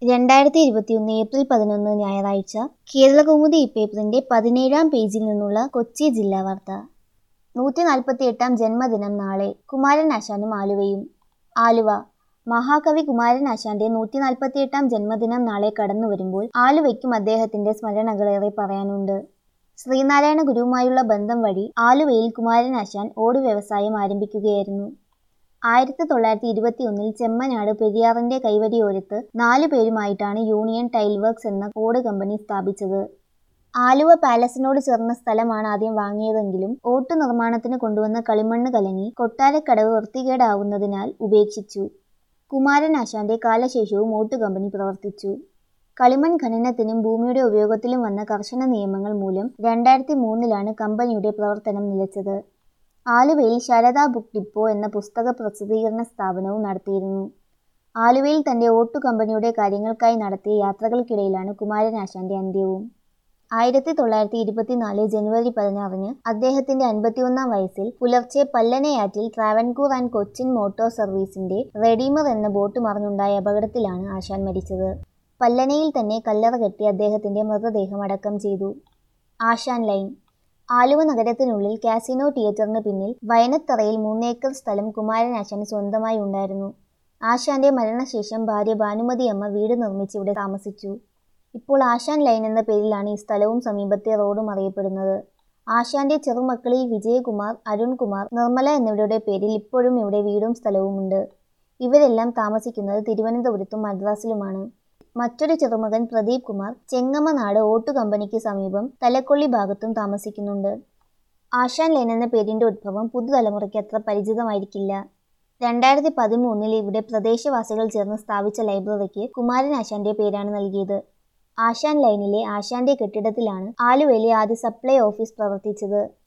രണ്ടായിരത്തി ഇരുപത്തിയൊന്ന് ഏപ്രിൽ പതിനൊന്ന് ഞായറാഴ്ച കേരളകൗമുദി ഇപ്പേപ്പറിന്റെ പതിനേഴാം പേജിൽ നിന്നുള്ള കൊച്ചി ജില്ലാ വാർത്ത നൂറ്റി നാൽപ്പത്തിയെട്ടാം ജന്മദിനം നാളെ കുമാരൻ ആശാനും ആലുവയും ആലുവ മഹാകവി കുമാരൻ ആശാന്റെ നൂറ്റി നാൽപ്പത്തിയെട്ടാം ജന്മദിനം നാളെ കടന്നു വരുമ്പോൾ ആലുവയ്ക്കും അദ്ദേഹത്തിന്റെ സ്മരണകളേറെ പറയാനുണ്ട് ശ്രീനാരായണ ഗുരുവുമായുള്ള ബന്ധം വഴി ആലുവയിൽ കുമാരൻ ആശാൻ ഓട് വ്യവസായം ആരംഭിക്കുകയായിരുന്നു ആയിരത്തി തൊള്ളായിരത്തി ഇരുപത്തി ഒന്നിൽ ചെമ്മനാട് പെരിയാറിന്റെ കൈവരിയോരത്ത് നാലു പേരുമായിട്ടാണ് യൂണിയൻ ടൈൽ വർക്ക്സ് എന്ന ഓട് കമ്പനി സ്ഥാപിച്ചത് ആലുവ പാലസിനോട് ചേർന്ന സ്ഥലമാണ് ആദ്യം വാങ്ങിയതെങ്കിലും ഓട്ടു നിർമ്മാണത്തിന് കൊണ്ടുവന്ന കളിമണ്ണ് കലങ്ങി കൊട്ടാരക്കടവ് വൃത്തികേടാവുന്നതിനാൽ ഉപേക്ഷിച്ചു കുമാരൻ ആശാന്റെ കാലശേഷവും ഓട്ടു കമ്പനി പ്രവർത്തിച്ചു കളിമൺ ഖനനത്തിനും ഭൂമിയുടെ ഉപയോഗത്തിലും വന്ന കർശന നിയമങ്ങൾ മൂലം രണ്ടായിരത്തി മൂന്നിലാണ് കമ്പനിയുടെ പ്രവർത്തനം നിലച്ചത് ആലുവയിൽ ശാരദാ ബുക്ക് ഡിപ്പോ എന്ന പുസ്തക പ്രസിദ്ധീകരണ സ്ഥാപനവും നടത്തിയിരുന്നു ആലുവയിൽ തന്റെ ഓട്ടു കമ്പനിയുടെ കാര്യങ്ങൾക്കായി നടത്തിയ യാത്രകൾക്കിടയിലാണ് കുമാരൻ ആശാന്റെ അന്ത്യവും ആയിരത്തി തൊള്ളായിരത്തി ഇരുപത്തിനാല് ജനുവരി പതിനാറിന് അദ്ദേഹത്തിന്റെ അൻപത്തിയൊന്നാം വയസ്സിൽ പുലർച്ചെ പല്ലനയാറ്റിൽ ട്രാവൻകൂർ ആൻഡ് കൊച്ചിൻ മോട്ടോർ സർവീസിന്റെ റെഡീമർ എന്ന ബോട്ട് മറിഞ്ഞുണ്ടായ അപകടത്തിലാണ് ആശാൻ മരിച്ചത് പല്ലനയിൽ തന്നെ കല്ലറ കെട്ടി അദ്ദേഹത്തിന്റെ മൃതദേഹം അടക്കം ചെയ്തു ആശാൻ ലൈൻ ആലുവ നഗരത്തിനുള്ളിൽ കാസിനോ തിയേറ്ററിന് പിന്നിൽ വയനത്തറയിൽ മൂന്നേക്കർ സ്ഥലം കുമാരൻ ആശാന് സ്വന്തമായി ഉണ്ടായിരുന്നു ആശാന്റെ മരണശേഷം ഭാര്യ ഭാനുമതി അമ്മ വീട് നിർമ്മിച്ച് ഇവിടെ താമസിച്ചു ഇപ്പോൾ ആശാൻ ലൈൻ എന്ന പേരിലാണ് ഈ സ്ഥലവും സമീപത്തെ റോഡും അറിയപ്പെടുന്നത് ആശാന്റെ ചെറുമക്കളിൽ വിജയകുമാർ അരുൺകുമാർ നിർമ്മല എന്നിവരുടെ പേരിൽ ഇപ്പോഴും ഇവിടെ വീടും സ്ഥലവുമുണ്ട് ഇവരെല്ലാം താമസിക്കുന്നത് തിരുവനന്തപുരത്തും മദ്രാസിലുമാണ് മറ്റൊരു ചെറുമകൻ പ്രദീപ് കുമാർ ചെങ്ങമ്മനാട് ഓട്ടു കമ്പനിക്ക് സമീപം തലക്കൊള്ളി ഭാഗത്തും താമസിക്കുന്നുണ്ട് ആശാൻ ലൈൻ എന്ന പേരിന്റെ ഉദ്ഭവം പുതുതലമുറയ്ക്ക് അത്ര പരിചിതമായിരിക്കില്ല രണ്ടായിരത്തി പതിമൂന്നിൽ ഇവിടെ പ്രദേശവാസികൾ ചേർന്ന് സ്ഥാപിച്ച ലൈബ്രറിക്ക് കുമാരൻ ആശാന്റെ പേരാണ് നൽകിയത് ആശാൻ ലൈനിലെ ആശാന്റെ കെട്ടിടത്തിലാണ് ആലുവയിലെ ആദ്യ സപ്ലൈ ഓഫീസ് പ്രവർത്തിച്ചത്